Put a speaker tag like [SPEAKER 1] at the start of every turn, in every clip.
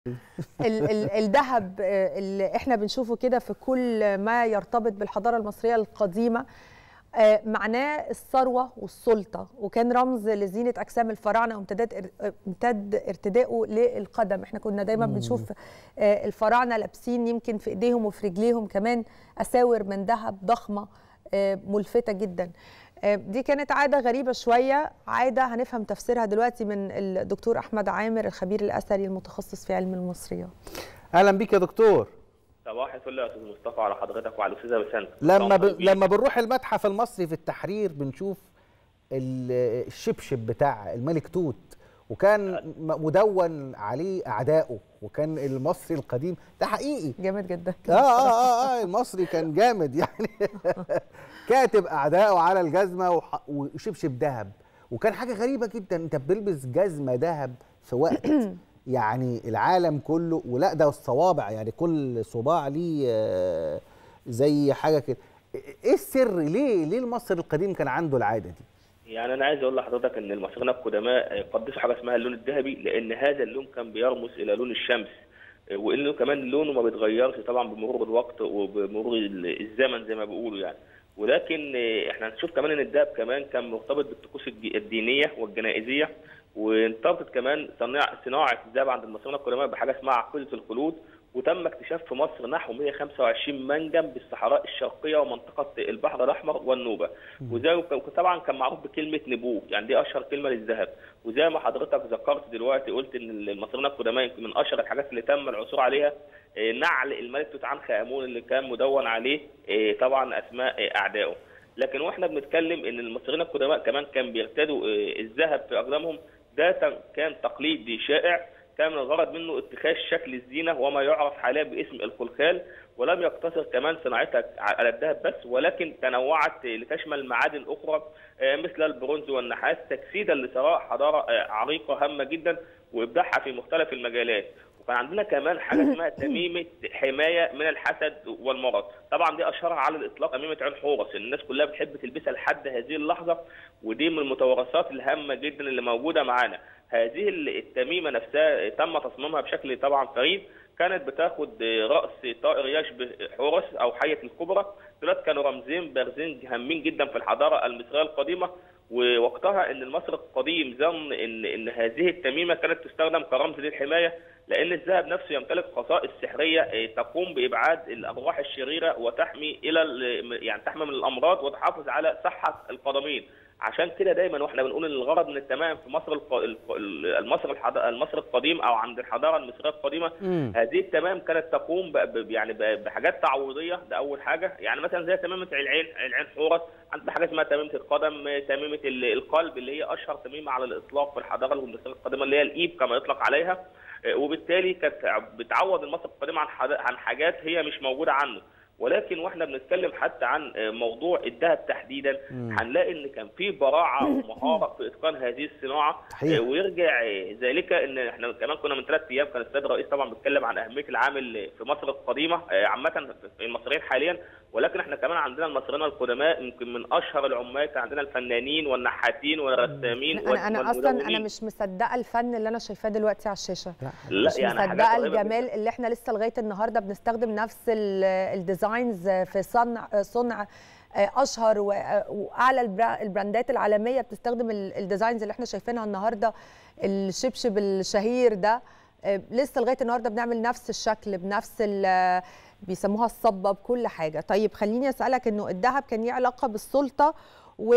[SPEAKER 1] الذهب اللي احنا بنشوفه كده في كل ما يرتبط بالحضاره المصريه القديمه معناه الثروه والسلطه وكان رمز لزينه اجسام الفراعنه وامتداد امتد ارتدائه للقدم احنا كنا دايما بنشوف الفراعنه لابسين يمكن في ايديهم وفي رجليهم كمان اساور من ذهب ضخمه ملفته جدا دي كانت عاده غريبه شويه عاده هنفهم تفسيرها دلوقتي من الدكتور احمد عامر الخبير الاثري المتخصص في علم المصريات
[SPEAKER 2] اهلا بيك يا دكتور
[SPEAKER 3] صباح الفل يا استاذ مصطفى على حضرتك وعلى الاستاذه بسنت
[SPEAKER 2] لما ب... لما بنروح المتحف المصري في التحرير بنشوف الشبشب بتاع الملك توت وكان مدون عليه اعدائه وكان المصري القديم ده حقيقي
[SPEAKER 1] جامد جدا
[SPEAKER 2] اه اه اه, آه المصري كان جامد يعني كاتب اعدائه على الجزمه وشبشب ذهب وكان حاجه غريبه جدا انت بتلبس جزمه ذهب في وقت يعني العالم كله ولا ده الصوابع يعني كل صباع ليه زي حاجه كده ايه السر ليه ليه المصري القديم كان عنده العاده دي
[SPEAKER 3] يعني انا عايز اقول لحضرتك ان المصريين القدماء قدسوا حاجه اسمها اللون الذهبي لان هذا اللون كان بيرمز الى لون الشمس وانه كمان لونه ما بيتغيرش طبعا بمرور الوقت وبمرور الزمن زي ما بيقولوا يعني ولكن احنا هنشوف كمان ان الذهب كمان كان مرتبط بالطقوس الدينيه والجنائزيه وانتبطت كمان صناعه صناعه الذهب عند المصريين القدماء بحاجه اسمها عقيده الخلود وتم اكتشاف في مصر نحو 125 منجم بالصحراء الشرقيه ومنطقه البحر الاحمر والنوبه وزي طبعا كان معروف بكلمه نبوه يعني دي اشهر كلمه للذهب وزي ما حضرتك ذكرت دلوقتي قلت ان المصريين القدماء يمكن من اشهر الحاجات اللي تم العثور عليها نعل الملك توت عنخ امون اللي كان مدون عليه طبعا اسماء اعدائه لكن واحنا بنتكلم ان المصريين القدماء كمان كان بيرتدوا الذهب في اقدامهم ده كان تقليدي شائع كان الغرض منه اتخاذ شكل الزينه وما يعرف حاليا باسم الخلخال ولم يقتصر كمان صناعتها على الذهب بس ولكن تنوعت لتشمل معادن اخرى مثل البرونز والنحاس تجسيدا لثراء حضاره عريقه هامه جدا وابداعها في مختلف المجالات وكان عندنا كمان حاجه اسمها تميمه حمايه من الحسد والمرض طبعا دي اشهرها على الاطلاق تميمه عين حورس الناس كلها بتحب تلبسها لحد هذه اللحظه ودي من المتوارثات الهامه جدا اللي موجوده معانا هذه التميمه نفسها تم تصميمها بشكل طبعا فريد كانت بتاخد راس طائر يشبه حورس او حيه الكبرى دولت كانوا رمزين بارزين هامين جدا في الحضاره المصريه القديمه ووقتها ان المصري القديم ظن ان ان هذه التميمه كانت تستخدم كرمز للحمايه لان الذهب نفسه يمتلك خصائص سحريه تقوم بابعاد الارواح الشريره وتحمي الى يعني تحمي من الامراض وتحافظ على صحه القدمين عشان كده دايما واحنا بنقول ان الغرض من التمام في مصر المصر المصر القديم او عند الحضاره المصريه القديمه م. هذه التمام كانت تقوم يعني بحاجات تعويضيه ده اول حاجه يعني مثلا زي تميمه العين العين حورس عندنا حاجه اسمها تميمه القدم تميمه القلب اللي هي اشهر تميمه على الاطلاق في الحضاره المصريه القديمه اللي هي الايب كما يطلق عليها وبالتالي كانت بتعوض المصري القديم عن عن حاجات هي مش موجوده عنه ولكن واحنا بنتكلم حتى عن موضوع الذهب تحديدا هنلاقي ان كان في براعه ومهاره في اتقان هذه الصناعه حقيقة. ويرجع ذلك ان احنا كمان كنا من ثلاث ايام كان السيد الرئيس طبعا بيتكلم عن اهميه العامل في مصر القديمه عامه في المصريين حاليا ولكن احنا كمان عندنا المصريين القدماء يمكن من اشهر العمال كان عندنا الفنانين والنحاتين والرسامين
[SPEAKER 1] انا انا اصلا انا مش مصدقه الفن اللي انا شايفاه دلوقتي على الشاشه لا مش يعني مصدقه الجمال اللي احنا لسه لغايه النهارده بنستخدم نفس الديزاينز في صنع صنع اشهر واعلى البراندات العالميه بتستخدم الديزاينز اللي احنا شايفينها النهارده الشبشب الشهير ده لسه لغايه النهارده بنعمل نفس الشكل بنفس بيسموها الصبه بكل حاجه طيب خليني اسالك انه الذهب كان ليه علاقه بالسلطه و...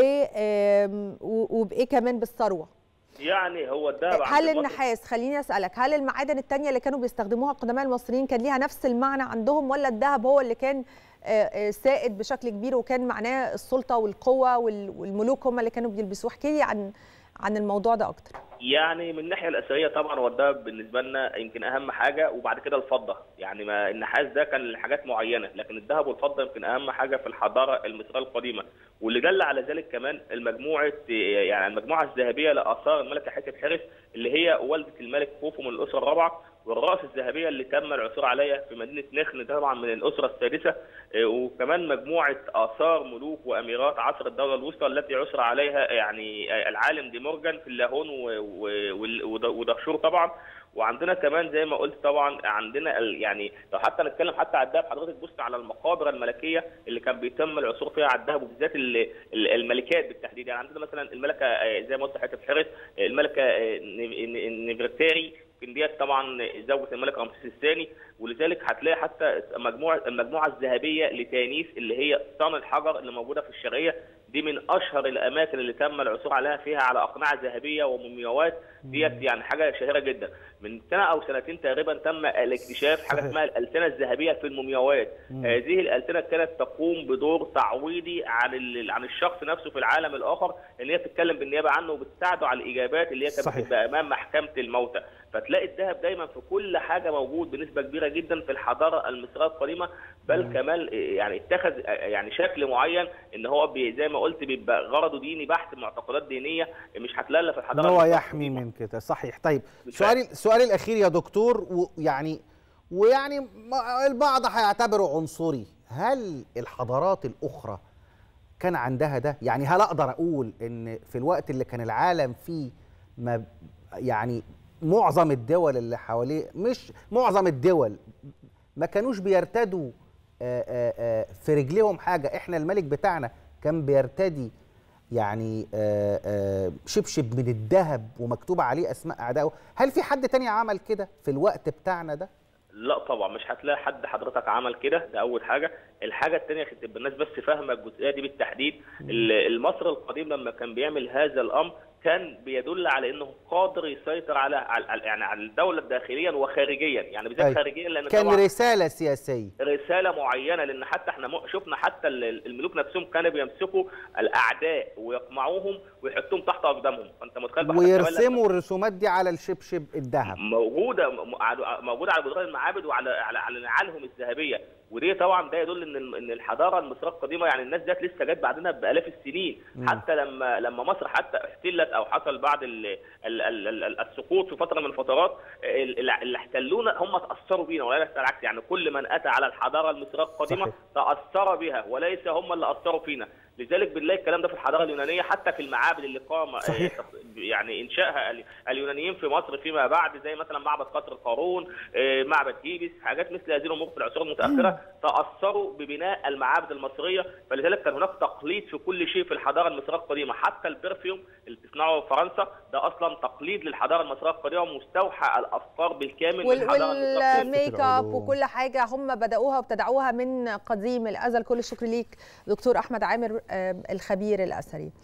[SPEAKER 1] وبايه كمان بالثروه
[SPEAKER 3] يعني هو الذهب
[SPEAKER 1] هل النحاس خليني اسالك هل المعادن الثانيه اللي كانوا بيستخدموها القدماء المصريين كان ليها نفس المعنى عندهم ولا الذهب هو اللي كان سائد بشكل كبير وكان معناه السلطه والقوه والملوك هم اللي كانوا بيلبسوه احكي لي عن عن الموضوع ده اكتر
[SPEAKER 3] يعني من الناحيه الاثريه طبعا هو الذهب بالنسبه لنا يمكن اهم حاجه وبعد كده الفضه يعني ما النحاس ده كان لحاجات معينه لكن الذهب والفضه يمكن اهم حاجه في الحضاره المصريه القديمه واللي دل على ذلك كمان المجموعه يعني المجموعه الذهبيه لاثار الملكه حتب حرس اللي هي والده الملك خوفو من الاسره الرابعه والرأس الذهبيه اللي تم العثور عليها في مدينه نخل طبعا من الاسره السادسه وكمان مجموعه اثار ملوك واميرات عصر الدوله الوسطى التي عثر عليها يعني العالم دي مورجان في اللاهون ودهشور طبعا وعندنا كمان زي ما قلت طبعا عندنا يعني لو حتى نتكلم حتى على الذهب حضرتك بص على المقابر الملكيه اللي كان بيتم العثور فيها على الذهب وبالذات الملكات بالتحديد يعني عندنا مثلا الملكه زي ما قلت حته حرس الملكه نفرتاري ديت طبعا زوجة الملك رمسيس الثاني ولذلك هتلاقي حتى مجموعه المجموعه الذهبيه لتانيس اللي هي صن الحجر اللي موجوده في الشرقيه دي من اشهر الاماكن اللي تم العثور عليها فيها على اقنعه ذهبيه ومومياوات ديت يعني حاجه شهيره جدا من سنه او سنتين تقريبا تم الاكتشاف حاجه اسمها الالسنه الذهبيه في المومياوات هذه الالسنه كانت تقوم بدور تعويضي عن عن الشخص نفسه في العالم الاخر ان هي بتتكلم بالنيابه عنه وبتساعده على الاجابات اللي هي كانت بتبقى امام محكمه الموتى فتلاقي الذهب دايما في كل حاجه موجود بنسبه كبيره جدا في الحضاره المصريه القديمه بل مم. كمان يعني اتخذ يعني شكل معين ان هو زي ما قلت بيبقى غرضه ديني بحت معتقدات دينيه مش هتلاقي في الحضاره
[SPEAKER 2] هو يحمي من كده صحيح طيب سؤالي السؤال الاخير يا دكتور ويعني ويعني البعض هيعتبره عنصري هل الحضارات الاخرى كان عندها ده يعني هل اقدر اقول ان في الوقت اللي كان العالم فيه ما يعني معظم الدول اللي حواليه مش معظم الدول ما كانوش بيرتدوا آآ آآ في رجليهم حاجه احنا الملك بتاعنا كان بيرتدي يعني آآ شبشب من الذهب ومكتوب عليه اسماء اعدائه هل في حد تاني عمل كده في الوقت بتاعنا ده
[SPEAKER 3] لا طبعا مش هتلاقي حد حضرتك عمل كده ده اول حاجه الحاجه الثانيه عشان تبقى الناس بس فاهمه الجزئيه دي بالتحديد المصري القديم لما كان بيعمل هذا الامر كان بيدل على انه قادر يسيطر على, على يعني على الدوله داخليا وخارجيا يعني بالذات خارجيا
[SPEAKER 2] لان كان رساله سياسيه
[SPEAKER 3] رساله معينه لان حتى احنا شفنا حتى الملوك نفسهم كانوا بيمسكوا الاعداء ويقمعوهم ويحطوهم تحت اقدامهم فانت متخيل
[SPEAKER 2] ويرسموا الرسومات دي على الشبشب الذهب
[SPEAKER 3] موجوده موجوده على جدران المعابد وعلى على, على نعالهم الذهبيه ودي طبعا ده يدل ان ان الحضاره المصريه القديمه يعني الناس ديت لسه جت بعدنا بالاف السنين م. حتى لما لما مصر حتى احتلت او حصل بعد ال ال ال السقوط في فتره من الفترات اللي احتلونا هم تاثروا بينا وليس العكس يعني كل من اتى على الحضاره المصريه القديمه صحيح. تاثر بها وليس هم اللي اثروا فينا لذلك بنلاقي الكلام ده في الحضاره اليونانيه حتى في المعابد اللي قام
[SPEAKER 2] صحيح.
[SPEAKER 3] يعني انشائها اليونانيين في مصر فيما بعد زي مثلا معبد قصر قارون معبد هيبس حاجات مثل هذه الامور في العصور المتاخره تاثروا ببناء المعابد المصريه فلذلك كان هناك تقليد في كل شيء في الحضاره المصريه القديمه حتى البرفيوم اللي بتصنعه فرنسا ده اصلا تقليد للحضاره المصريه القديمه مستوحى الافكار بالكامل
[SPEAKER 1] وال والميك اب وكل حاجه هم بداوها وابتدعوها من قديم الازل كل الشكر ليك دكتور احمد عامر الخبير الاثري